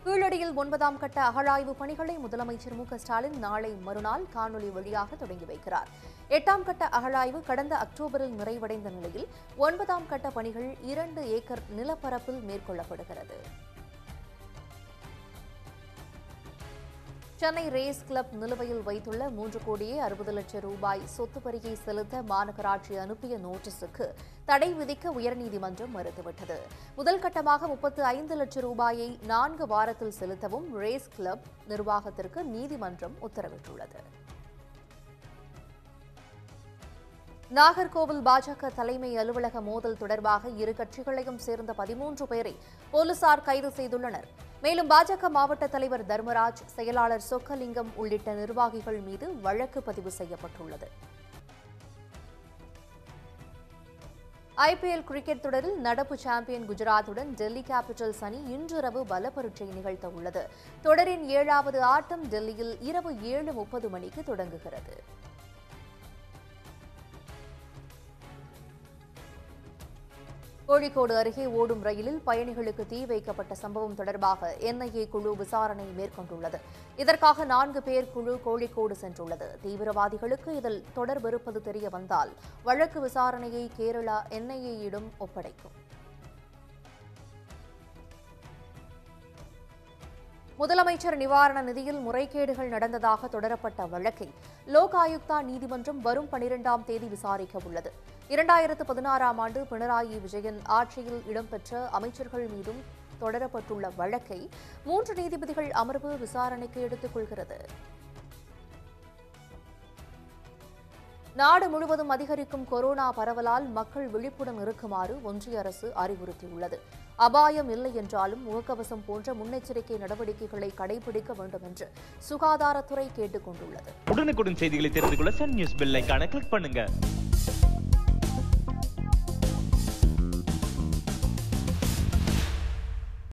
கீழடியில் ஒன்பதாம் கட்ட அகழாய்வு பணிகளை முதலமைச்சர் மு க ஸ்டாலின் நாளை மறுநாள் காணொலி வழியாக தொடங்கி வைக்கிறார் எட்டாம் கட்ட அகழாய்வு கடந்த அக்டோபரில் நிறைவடைந்த நிலையில் ஒன்பதாம் கட்ட பணிகள் இரண்டு ஏக்கர் நிலப்பரப்பில் மேற்கொள்ளப்படுகிறது சென்னை ரேஸ் கிளப் நிலுவையில் வைத்துள்ள மூன்று கோடியே அறுபது லட்சம் ரூபாய் சொத்து வரியை செலுத்த மாநகராட்சி அனுப்பிய நோட்டீஸுக்கு தடை விதிக்க உயர்நீதிமன்றம் மறுத்துவிட்டது முதல் கட்டமாக முப்பத்து ஐந்து லட்சம் ரூபாயை நான்கு வாரத்தில் செலுத்தவும் ரேஸ் கிளப் நிர்வாகத்திற்கு நீதிமன்றம் உத்தரவிட்டுள்ளது நாகர்கோவில் பாஜக தலைமை அலுவலக மோதல் தொடர்பாக இரு கட்சிகளையும் சேர்ந்த பதிமூன்று பேரை போலீசார் கைது செய்துள்ளனர் மேலும் பாஜக மாவட்ட தலைவர் தர்மராஜ் செயலாளர் சொக்கலிங்கம் உள்ளிட்ட நிர்வாகிகள் மீது வழக்கு பதிவு செய்யப்பட்டுள்ளது ஐபிஎல் கிரிக்கெட் தொடரில் நடப்பு சாம்பியன் குஜராத்துடன் டெல்லி கேபிட்டல்ஸ் அணி இன்றிரவு பலப்பரீட்சை நிகழ்த்த உள்ளது தொடரின் ஏழாவது ஆட்டம் டெல்லியில் இரவு ஏழு முப்பது மணிக்கு தொடங்குகிறது கோழிக்கோடு அருகே ஓடும் ரயிலில் பயணிகளுக்கு தீ வைக்கப்பட்ட சம்பவம் தொடர்பாக என்ஐஏ குழு விசாரணை மேற்கொண்டுள்ளது இதற்காக நான்கு பேர் குழு கோழிக்கோடு சென்றுள்ளது தீவிரவாதிகளுக்கு இதில் தொடர்பிருப்பது தெரிய வந்தால் வழக்கு விசாரணையை கேரளா என்ஐஏயிடம் ஒப்படைக்கும் முதலமைச்சர் நிவாரண நிதியில் முறைகேடுகள் நடந்ததாக தொடரப்பட்ட வழக்கை லோக் ஆயுக்தா நீதிமன்றம் வரும் பனிரெண்டாம் தேதி விசாரிக்க உள்ளது இரண்டாயிரத்து பதினாறாம் ஆண்டு பினராயி விஜயன் ஆட்சியில் இடம்பெற்ற அமைச்சர்கள் மீதும் தொடரப்பட்டுள்ள வழக்கை மூன்று நீதிபதிகள் அமர்வு விசாரணைக்கு எடுத்துக் கொள்கிறது நாடு முழுவதும் அதிகரிக்கும் கொரோனா பரவலால் மக்கள் விழிப்புடன் இருக்குமாறு ஒன்றிய அரசு அறிவுறுத்தியுள்ளது அபாயம் இல்லை என்றாலும் முகக்கவசம் போன்ற முன்னெச்சரிக்கை நடவடிக்கைகளை கடைபிடிக்க வேண்டும் என்று சுகாதாரத்துறை கேட்டுக் கொண்டுள்ளது உடனுக்குடன் செய்திகளை தெரிந்து கொள்ள சன் நியூஸ் பெல் ஐகானை கிளிக் பண்ணுங்க